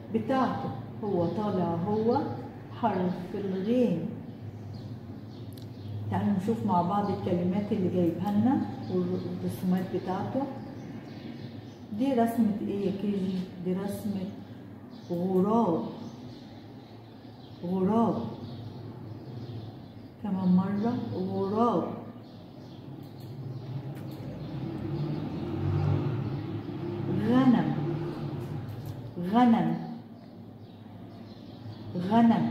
بتاعته هو طالع هو حرف الغين تعالوا نشوف مع بعض الكلمات اللي جايبها لنا والرسومات بتاعته دي رسمة ايه يا كيجي دي رسمة غراب غراب كمان مرة غراب غنم غنم غنم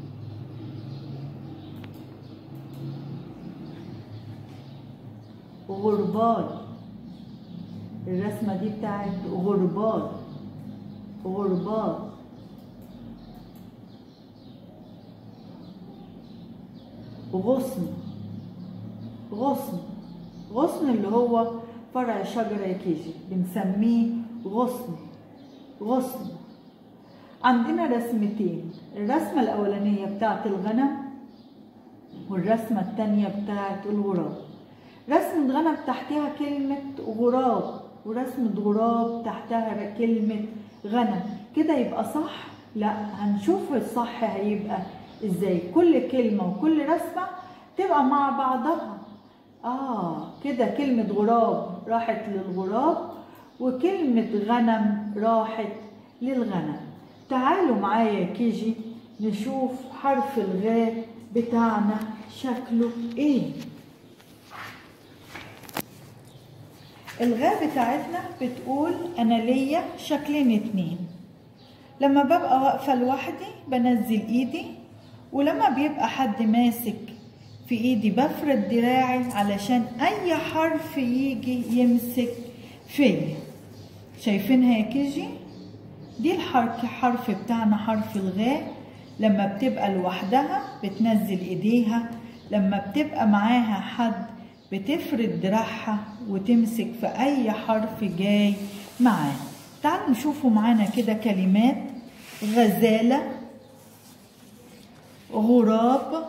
غربال الرسمة دي بتاعت غربال غربال غصن غصن غصن اللي هو فرع شجرة يا كيجي بنسميه غصن غصن عندنا رسمتين الرسمة الأولانية بتاعت الغنم والرسمة التانية بتاعت الغراب رسمة غنم تحتها كلمة غراب ورسمة غراب تحتها كلمة غنم كده يبقى صح؟ لا هنشوف الصح هيبقى ازاي كل كلمة وكل رسمة تبقى مع بعضها اه كده كلمة غراب راحت للغراب وكلمة غنم راحت للغنم تعالوا معايا كيجي نشوف حرف الغاء بتاعنا شكله ايه الغاء بتاعتنا بتقول انا ليا شكلين اتنين لما ببقى واقفة لوحدي بنزل ايدي ولما بيبقى حد ماسك في ايدي بفرد دراعي علشان اي حرف يجي يمسك فيا شايفينها يا كيجي دي الحرف حرف بتاعنا حرف الغاء لما بتبقى لوحدها بتنزل ايديها لما بتبقى معاها حد بتفرد دراعها وتمسك في اي حرف جاي معاه تعالوا نشوفوا معانا كده كلمات غزالة غراب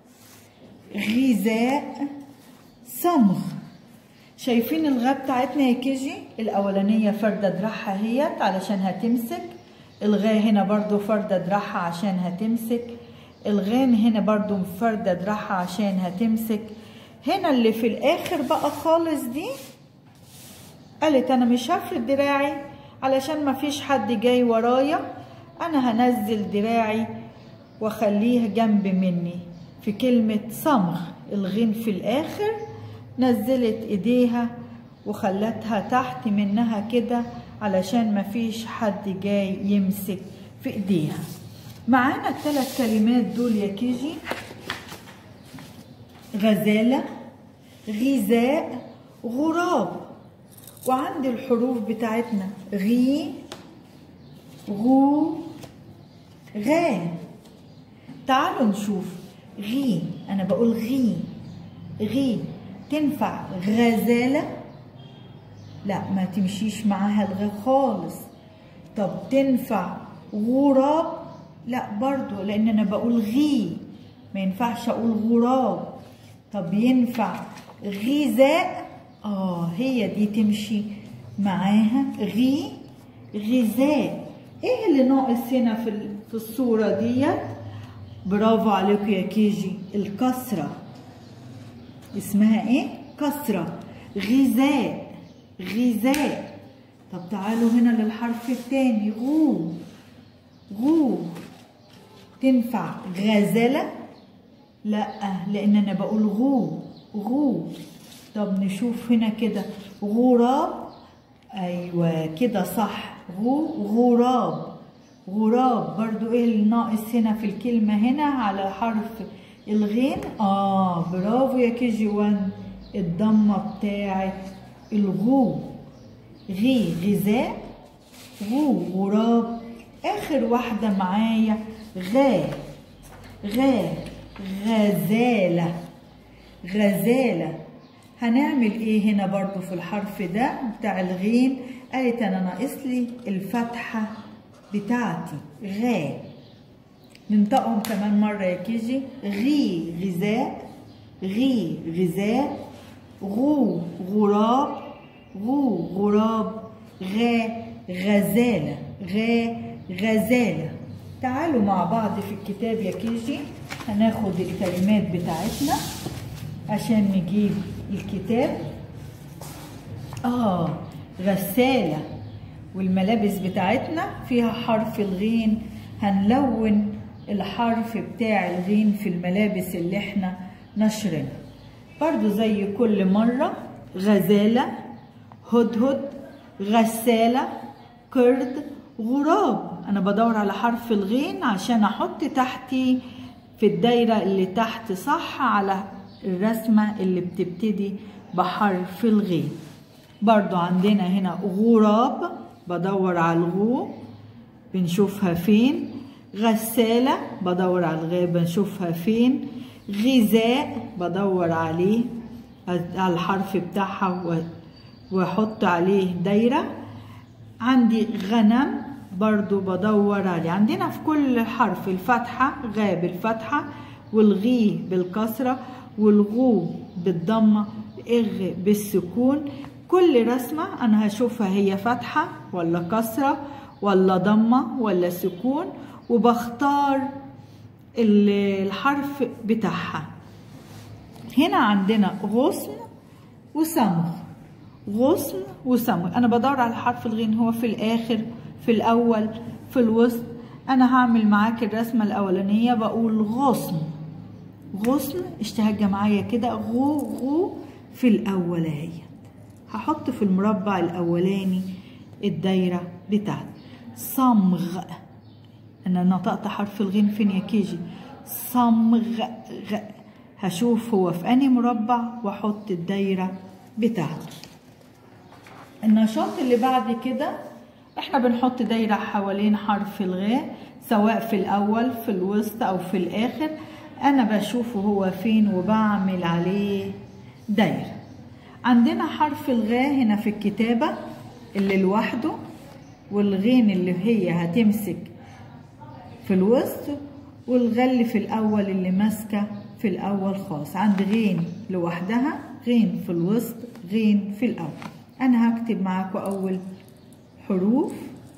غذاء صمغ شايفين الغاء بتاعتنا يا كيجي الاولانيه فردة دراعها اهيت علشان هتمسك الغاء هنا برضو فردة دراعها عشان هتمسك الغين هنا برضو فردة دراعها عشان هتمسك هنا اللي في الاخر بقى خالص دي قالت انا مش هفرد دراعي علشان ما فيش حد جاي ورايا انا هنزل دراعي واخليه جنب مني في كلمة صمغ الغين في الاخر نزلت ايديها وخلتها تحت منها كده علشان مفيش حد جاي يمسك في ايديها معانا الثلاث كلمات دول يا كيجي غزالة غذاء غراب وعندي الحروف بتاعتنا غي غو غا تعالوا نشوف غي انا بقول غي غي تنفع غزالة لا ما تمشيش معاها الغاء خالص طب تنفع غراب لا برضو لان انا بقول غي ما ينفعش اقول غراب طب ينفع غذاء اه هي دي تمشي معاها غي غذاء ايه اللي ناقص هنا في في الصوره ديت برافو عليكم يا كيجي الكسره اسمها ايه كسره غذاء غذاء طب تعالوا هنا للحرف الثاني غو غو تنفع غزله لا لان انا بقول غو غو طب نشوف هنا كده غراب ايوه كده صح غو غراب غراب برضو ايه اللي ناقص هنا في الكلمة هنا على حرف الغين اه برافو يا كي جي وان الضمة بتاعت الغو غي غذاء غو غراب اخر واحدة معايا غا غا غزالة غزالة هنعمل ايه هنا برضو في الحرف ده بتاع الغين قالت انا ناقص لي الفتحة بتاعتي غا ننطقهم كمان مرة يا كيجي غي غذاء غي غذاء غو غراب غو غراب غا غزالة غا غزالة تعالوا مع بعض في الكتاب يا كيجي هناخد الكلمات بتاعتنا عشان نجيب الكتاب اه غسالة والملابس بتاعتنا فيها حرف الغين هنلون الحرف بتاع الغين في الملابس اللي احنا نشرنا برضو زي كل مرة غزالة هدهد غسالة قرد غراب انا بدور على حرف الغين عشان احط تحتي في الدايرة اللي تحت صح على الرسمة اللي بتبتدي بحرف الغين برضو عندنا هنا غراب بدور على الغو بنشوفها فين غسالة بدور على الغاء بنشوفها فين غذاء بدور عليه على الحرف بتاعها واحط عليه دايرة عندي غنم برضو بدور عليه عندنا في كل حرف الفتحة غا بالفتحة والغي بالكسرة والغو بالضمة اغ بالسكون كل رسمة أنا هشوفها هي فتحة ولا كسرة ولا ضمة ولا سكون وبختار الحرف بتاعها هنا عندنا غصن وصمغ غصن وصمغ أنا بدور على حرف الغين هو في الآخر في الأول في الوسط أنا هعمل معاك الرسمة الأولانية بقول غصن غصن اشتهج معايا كده غو غو في الأول اهي هحط في المربع الأولاني الدايرة بتاعتي صمغ أنا نطقت حرف الغين فين يا كيجي صمغ غ هشوف هو في أنهي مربع وأحط الدايرة بتاعتي النشاط اللي بعد كده احنا بنحط دايرة حوالين حرف الغاء سواء في الأول في الوسط أو في الآخر أنا بشوفه هو فين وبعمل عليه دايرة عندنا حرف الغاء هنا في الكتابة اللي لوحده والغين اللي هي هتمسك في الوسط والغل في الأول اللي ماسكة في الأول خاص عند غين لوحدها غين في الوسط غين في الأول أنا هكتب معاكم أول حروف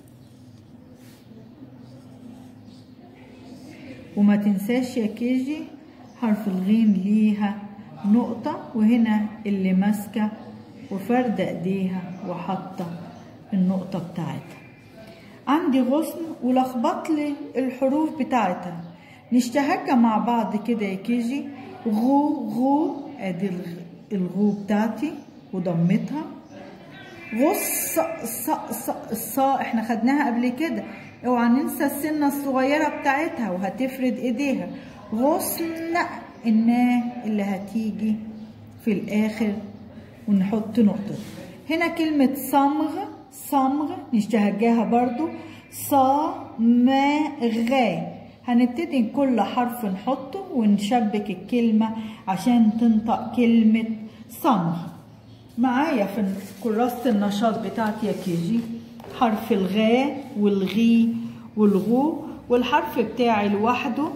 وما تنساش يا كيجي حرف الغين ليها نقطة وهنا اللي ماسكة وفردة ايديها وحاطة النقطة بتاعتها عندي غصن ولخبط لي الحروف بتاعتها نشتهجها مع بعض كده يا كيجي غو غو ادي الغو بتاعتي وضمتها غص ص ص الصا احنا خدناها قبل كده اوعى ننسى السنه الصغيره بتاعتها وهتفرد ايديها غصن النا اللي هتيجي في الاخر ونحط نقطه هنا كلمه صمغ صمغ نشتهجاها برضو صا ما غا هنبتدي كل حرف نحطه ونشبك الكلمه عشان تنطق كلمه صمغ معايا في كراسة النشاط بتاعتي يا كيجي حرف الغاء والغي والغو والحرف بتاعي لوحده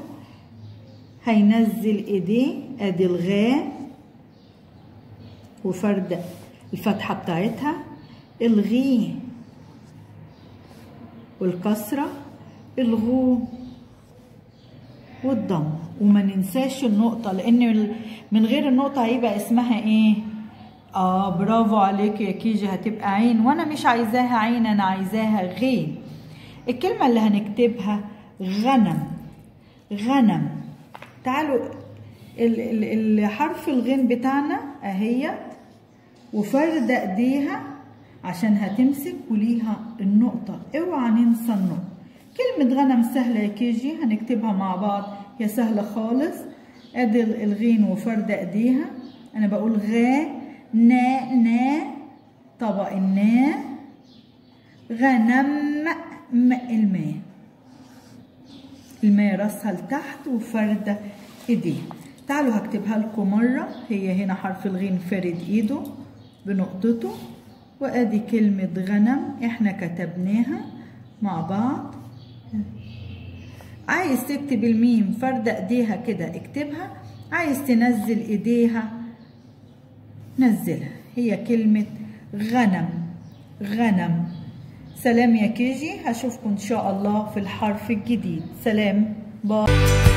هينزل ايديه ادي الغاء وفرد الفتحة بتاعتها الغي والكسرة الغو والضم وما ننساش النقطة لأن من غير النقطة هيبقى اسمها ايه؟ اه برافو عليك يا كيجي هتبقى عين وانا مش عايزاها عين انا عايزاها غين الكلمة اللي هنكتبها غنم غنم تعالوا الحرف الغين بتاعنا اهي وفردة ايديها عشان هتمسك وليها النقطة اوعى ننسى النقطة كلمة غنم سهلة يا كيجي هنكتبها مع بعض هي سهلة خالص ادي الغين وفردة ايديها انا بقول غا نا نا طبق النا غنم م الماء الماء راسها لتحت وفردة ايديها تعالوا هكتبها لكم مرة هي هنا حرف الغين فرد ايده بنقطته وادي كلمة غنم احنا كتبناها مع بعض عايز تكتب الميم فردة ايديها كده اكتبها عايز تنزل ايديها نزلها هي كلمة غنم غنم سلام يا كيجي هشوفكم ان شاء الله في الحرف الجديد سلام باي